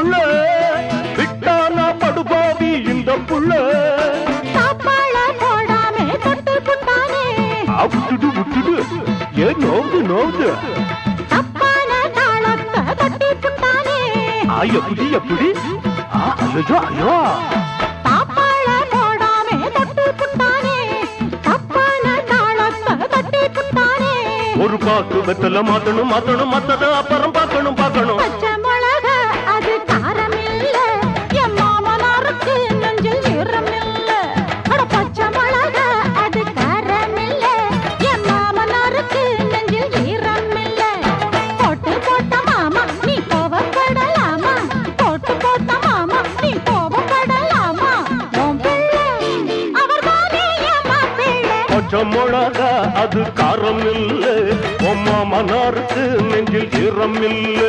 புள்ள விட்டானா படுபாவி இந்த புள்ள சாப்பாள போடாம தொட்டு புட்டானே ஆ, விட்டுடு விட்டுடு ஏன் நோவுது நோவுது தப்பான தாளத்தை தட்டி புட்டானே ஆ எப்படி எப்படி ஆ ஐயோ ஐயோ சாப்பாள போடாம தொட்டு புட்டானே தப்பான தாளத்தை தட்டி புட்டானே ஒரு பாக்கு வெத்தல மாத்தணும் மாத்தணும் மத்தத அப்புறம் பார்க்கணும் பார்க்கணும் பச்சை மிளகா அது காரம் இல்ல என் மாமனாருக்கு நெஞ்சில் ஈரம் இல்ல அட பச்சை மிளகா அது காரம் இல்ல என் மாமனாருக்கு நெஞ்சில் ஈரம் இல்ல போட்டு போட்ட மாமா நீ கோவப்படலாமா போட்டு போட்ட மாமா நீ கோவப்படலாமா உன் பிள்ளை அவர் தானே என் மாப்பிள்ளை பச்சை மிளகா அது காரம் இல்ல உம்மா மனாருக்கு நெஞ்சில் ஈரம் இல்ல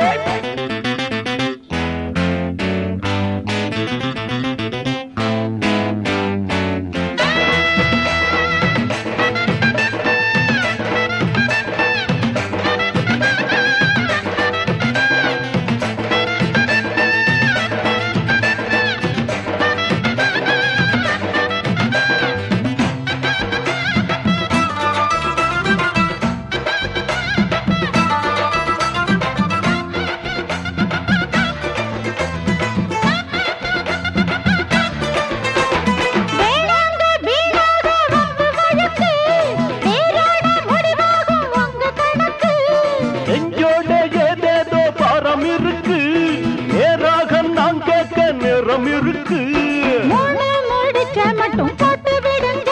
வேளாங்க வீணாக வம்பு வழக்கு வேறாட முடிவாகும் உங்க கணக்கு நெஞ்சோட ஏதேதோ பாரம் இருக்கு நேராக நான் கேட்க நேரம் இருக்கு மூணு முடிச்ச மட்டும் போட்டு விடுங்க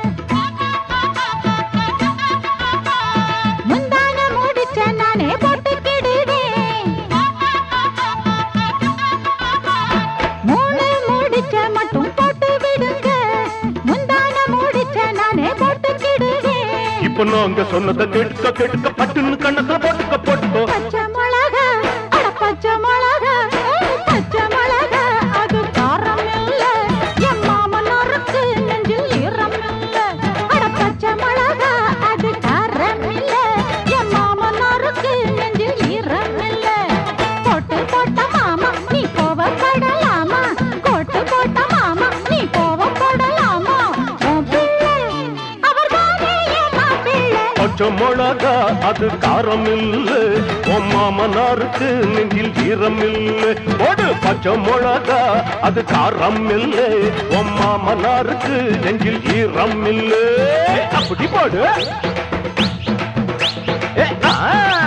முந்தான முடிச்ச நானே போட்டுக்கிடுவேன் மூணு முடிச்ச மட்டும் போட்டு விடுங்க முந்தான முடிச்ச நானே போட்டுக்கிடுவேன் இப்ப நாங்க சொன்னதை கேட்டுக்க கேட்டுக்க பட்டுன்னு கண்ணத்துல போட்டுக்க போட்டுக்கோ பச்சை மிளகா அட பச்சை மிளகா ஏய், பச்சை மிளகா அது காரம் இல்ல என் மாமனாருக்கு நெஞ்சில் ஈரம் இல்ல அட பச்சை மிளகா அது காரம் இல்ல என் மாமனாருக்கு நெஞ்சில் ஈரம் இல்ல போட்டு போட்ட மாமா நீ கோவப்படலாமா கோட்டு போட்ட மாமா நீ கோவப்படலாமா உன் பிள்ளை அவர் தானே என் மாப்பிள்ளை பச்சை மிளகா அது காரம் இல்ல உன் மாமனாருக்கு நெஞ்சில் ஈரம் இல்ல போடு பச்சை மிளகா அது காரம் இல்ல உன் மாமனாருக்கு நெஞ்சில் ஈரம் இல்ல அப்படி போடு ஏ, ஆ